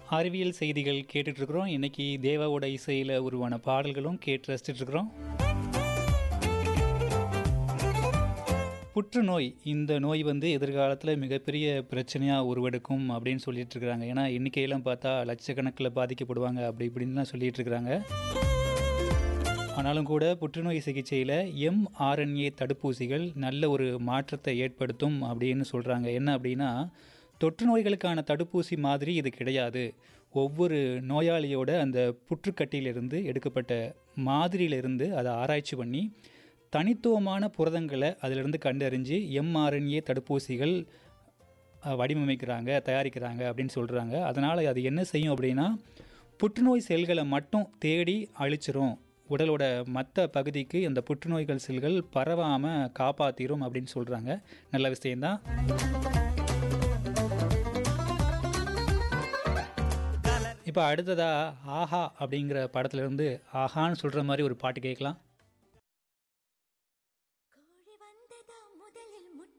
அறிவியல் செய்திகள் கேட்டுட்டு இருக்கிறோம் இன்னைக்கு தேவாவோட இசையில் உருவான பாடல்களும் கேட்டு ரசிச்சுட்டு இருக்கிறோம் புற்றுநோய் இந்த நோய் வந்து எதிர்காலத்தில் மிகப்பெரிய பிரச்சனையாக உருவெடுக்கும் அப்படின்னு சொல்லிட்டு இருக்கிறாங்க ஏன்னா எண்ணிக்கையெல்லாம் பார்த்தா லட்சக்கணக்கில் பாதிக்கப்படுவாங்க அப்படி இப்படின்லாம் சொல்லிட்டு இருக்கிறாங்க ஆனாலும் கூட புற்றுநோய் சிகிச்சையில் எம்ஆர்என்ஏ தடுப்பூசிகள் நல்ல ஒரு மாற்றத்தை ஏற்படுத்தும் அப்படின்னு சொல்கிறாங்க என்ன அப்படின்னா தொற்று நோய்களுக்கான தடுப்பூசி மாதிரி இது கிடையாது ஒவ்வொரு நோயாளியோட அந்த புற்றுக்கட்டியிலிருந்து எடுக்கப்பட்ட மாதிரியிலிருந்து அதை ஆராய்ச்சி பண்ணி தனித்துவமான புரதங்களை அதிலிருந்து கண்டறிஞ்சு எம்ஆர்என்ஏ தடுப்பூசிகள் அஹ், வடிவமைக்கிறாங்க தயாரிக்கிறாங்க அப்படின்னு சொல்கிறாங்க அதனால் அது என்ன செய்யும் அப்படின்னா புற்றுநோய் செல்களை மட்டும் தேடி அழிச்சிரும் உடலோட மற்ற பகுதிக்கு இந்த புற்றுநோய்கள் செல்கள் பரவாமல் காப்பாற்றிரும் அப்படின்னு சொல்கிறாங்க நல்ல விஷயந்தான் இப்போ அடுத்ததா ஆஹா அப்படிங்கிற படத்துலேருந்து ஆஹான்னு சொல்கிற மாதிரி ஒரு பாட்டு கேட்கலாம்